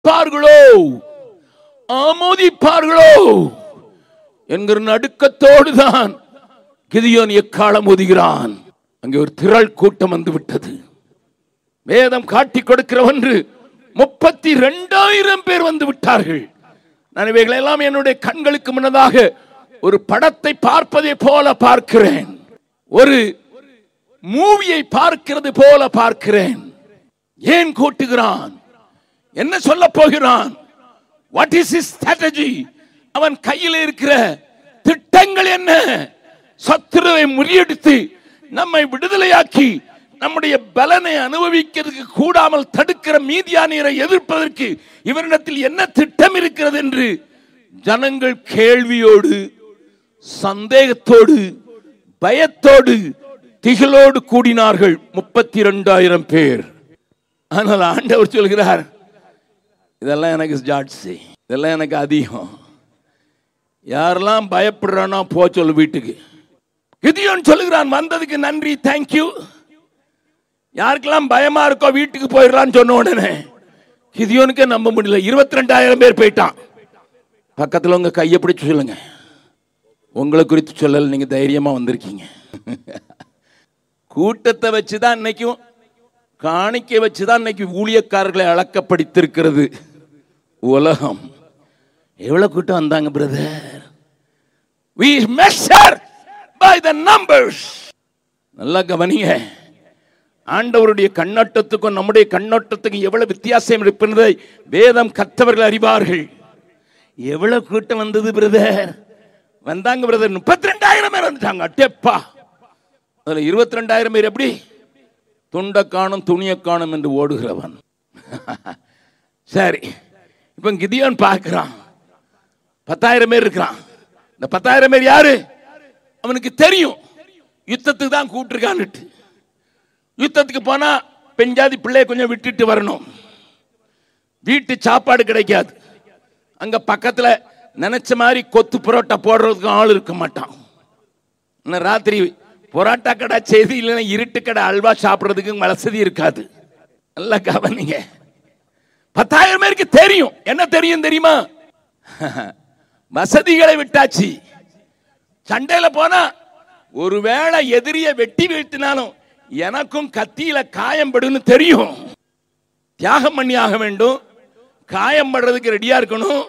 பார்ப்பார்களோ ஆமோதிப்பார்களோ என்கிற நடுக்கத்தோடு தான் கிதியோன் எக்காலம் ஒதுகிறான் அங்கே ஒரு திரள் கூட்டம் வந்து விட்டது வேதம் காட்டி கொடுக்கிறவன்று முப்பத்தி ரெண்டாயிரம் பேர் வந்து விட்டார்கள் நான் இவைகளை எல்லாம் என்னுடைய கண்களுக்கு முன்னதாக ஒரு படத்தை பார்ப்பதை போல பார்க்கிறேன் ஒரு மூவியை பார்க்கிறது போல பார்க்கிறேன் ஏன் கூட்டுகிறான் என்ன சொல்ல போகிறான் வாட் இஸ் இஸ் ஸ்ட்ராட்டஜி அவன் கையில் இருக்கிற திட்டங்கள் என்ன சத்துருவை முறியடித்து நம்மை விடுதலையாக்கி நம்முடைய பலனை அனுபவிக்கிறதுக்கு கூடாமல் தடுக்கிற மீதியானியரை எதிர்ப்பதற்கு இவரிடத்தில் என்ன திட்டம் இருக்கிறது என்று ஜனங்கள் கேள்வியோடு சந்தேகத்தோடு பயத்தோடு திகிலோடு கூடினார்கள் முப்பத்தி இரண்டாயிரம் பேர் ஆனால் ஆண்டவர் சொல்கிறார் இதெல்லாம் எனக்கு ஜாட்சி இதெல்லாம் எனக்கு அதிகம் யாரெல்லாம் பயப்படுறானோ போ சொல்லு வீட்டுக்கு கிதியோன் சொல்லுகிறான் வந்ததுக்கு நன்றி தேங்க்யூ யாருக்கெல்லாம் பயமா இருக்கோ வீட்டுக்கு போயிடலான்னு சொன்ன உடனே கிதியோனுக்கே நம்ப முடியல இருபத்தி ரெண்டாயிரம் பேர் போயிட்டான் பக்கத்தில் உங்க கையை பிடிச்சு சொல்லுங்க உங்களை குறித்து சொல்லல நீங்க தைரியமா வந்திருக்கீங்க கூட்டத்தை வச்சு தான் இன்னைக்கும் காணிக்கை வச்சு தான் இன்னைக்கு ஊழியக்காரர்களை அளக்கப்படுத்திருக்கிறது உலகம் எவ்வளவு கூட்டம் வந்தாங்க brother we measure by the numbers நல்லா கவனிங்க ஆண்டவருடைய கண்ணோட்டத்துக்கும் நம்முடைய கண்ணோட்டத்துக்கும் எவ்வளவு வித்தியாசம் இருப்பதை வேதம் கத்தவர்கள் அறிவார்கள் எவ்வளவு கூட்டம் வந்தது பிரதர் வந்தாங்க பிரதர் முப்பத்தி ரெண்டாயிரம் பேர் வந்துட்டாங்க அட்டேப்பா அதுல இருபத்தி ரெண்டாயிரம் பேர் எப்படி துண்டை காணும் துணியை காணும் என்று ஓடுகிறவன் சரி இப்ப கிதியோன் பார்க்கிறான் பத்தாயிரம் பேர் இருக்கிறான் இந்த பத்தாயிரம் பேர் யாரு அவனுக்கு தெரியும் யுத்தத்துக்கு தான் கூப்பிட்டுருக்கான்னுட்டு யுத்தத்துக்கு போனா பெண் ஜாதி பிள்ளைய கொஞ்சம் விட்டுட்டு வரணும் வீட்டு சாப்பாடு கிடைக்காது அங்க பக்கத்துல நினைச்ச மாதிரி கொத்து புரோட்டா போடுறதுக்கு ஆள் இருக்க மாட்டான் இன்னும் ராத்திரி பொராட்டா கடை செய்து இல்லைன்னா இருட்டு கடை அல்வா சாப்பிட்றதுக்கு வசதி இருக்காது நல்லா கவனிங்க பத்தாயிரம் பேருக்கு தெரியும் என்ன தெரியும் தெரியுமா வசதிகளை விட்டாச்சு சண்டையில போனா ஒருவேளை எதிரிய வெட்டி வீழ்த்தினாலும் எனக்கும் கத்தியில காயம் படுன்னு தெரியும் தியாகம் பண்ணி ஆக வேண்டும் காயம் படுறதுக்கு ரெடியா இருக்கணும்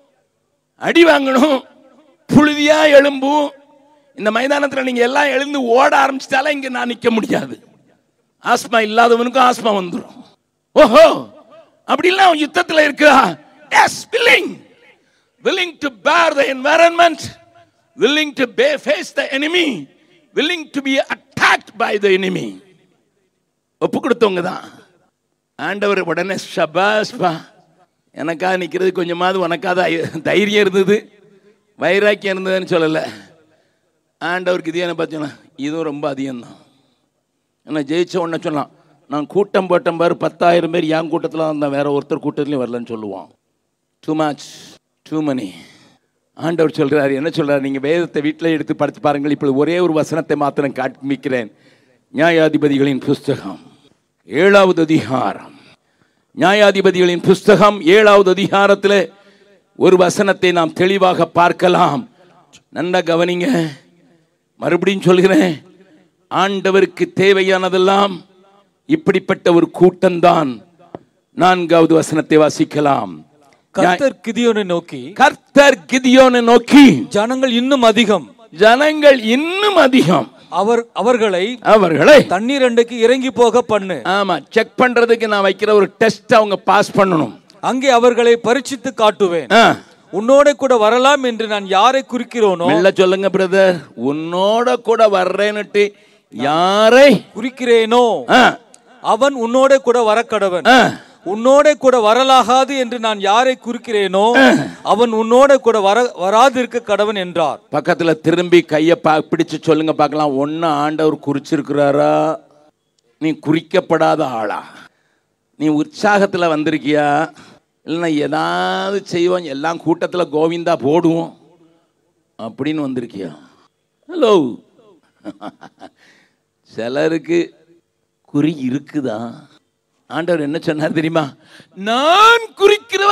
அடி வாங்கணும் புழுதியா எழும்பும் இந்த மைதானத்தில் நீங்க எல்லாம் எழுந்து ஓட ஆரம்பிச்சிட்டாலே இங்க நான் நிக்க முடியாது ஆஸ்மா இல்லாதவனுக்கும் ஆஸ்மா வந்துடும் ஓஹோ அப்படிலாம் யுத்தத்தில் இருக்கா yes willing willing to bear the environment willing to be, face the enemy willing to be attacked by the enemy ஒப்பு கொடுத்தவங்க தான் ஆண்டவர் உடனே ஷபாஸ்பா எனக்காக நிற்கிறது கொஞ்சமாவது உனக்காக தை- தைரியம் இருந்தது வைராக்கியம் இருந்ததுன்னு சொல்லலை ஆண்டவருக்கு இது என்ன பார்த்தீங்கன்னா இதுவும் ரொம்ப அதிகம்தான் என்ன ஜெயிச்ச உடனே சொன்னான் நான் கூட்டம் போட்டம் பாரு பத்தாயிரம் பேர் என் கூட்டத்தில் வந்தேன் வேற ஒருத்தர் கூட்டத்துலையும் வரலன்னு சொல்லுவான் டூ மச் டூ மணி ஆண்டவர் சொல்றாரு என்ன சொல்றாரு நீங்க வேதத்தை வீட்டில் எடுத்து படித்து பாருங்கள் இப்பொழுது ஒரே ஒரு வசனத்தை மாத்திரம் காண்பிக்கிறேன் நியாயாதிபதிகளின் புஸ்தகம் ஏழாவது அதிகாரம் நியாயாதிபதிகளின் புஸ்தகம் ஏழாவது அதிகாரத்தில் ஒரு வசனத்தை நாம் தெளிவாக பார்க்கலாம் நன்றாக கவனிங்க மறுபடியும் சொல்கிறேன் ஆண்டவருக்கு தேவையானதெல்லாம் இப்படிப்பட்ட ஒரு கூட்டம்தான் நான்காவது வசனத்தை வாசிக்கலாம் கர்த்தர் கிதியோனை நோக்கி கர்த்தர் கிதியோனை நோக்கி ஜனங்கள் இன்னும் அதிகம் ஜனங்கள் இன்னும் அதிகம் அவர் அவர்களை அவர்களை தண்ணீர் அண்டைக்கு இறங்கி போக பண்ணு ஆமா செக் பண்றதுக்கு நான் வைக்கிற ஒரு டெஸ்ட் அவங்க பாஸ் பண்ணணும் அங்கே அவர்களை பரீட்சித்து காட்டுவேன் ஆ, உன்னோட கூட வரலாம் என்று நான் யாரை குறிக்கிறோனோ மெல்ல சொல்லுங்க பிரதர் உன்னோட கூட வர்றேன்னுட்டு யாரை குறிக்கிறேனோ ஆ, அவன் உன்னோட கூட வரக்கடவன் ஆ, உன்னோட கூட வரலாகாது என்று நான் யாரை குறிக்கிறேனோ அவன் உன்னோட கூட வர வராதிருக்க கடவன் என்றார் பக்கத்துல திரும்பி கையை பா பிடிச்சு சொல்லுங்க பார்க்கலாம் ஒன்னு ஆண்டவர் குறிச்சிருக்கிறாரா நீ குறிக்கப்படாத ஆளா நீ உற்சாகத்துல வந்திருக்கியா இல்லைன்னா ஏதாவது செய்வோம் எல்லாம் கூட்டத்துல கோவிந்தா போடுவோம் அப்படின்னு வந்திருக்கியா ஹலோ சிலருக்கு குறி இருக்குதா ஆண்டவர் என்ன சொன்னார் தெரியுமா நான் குறிக்கிற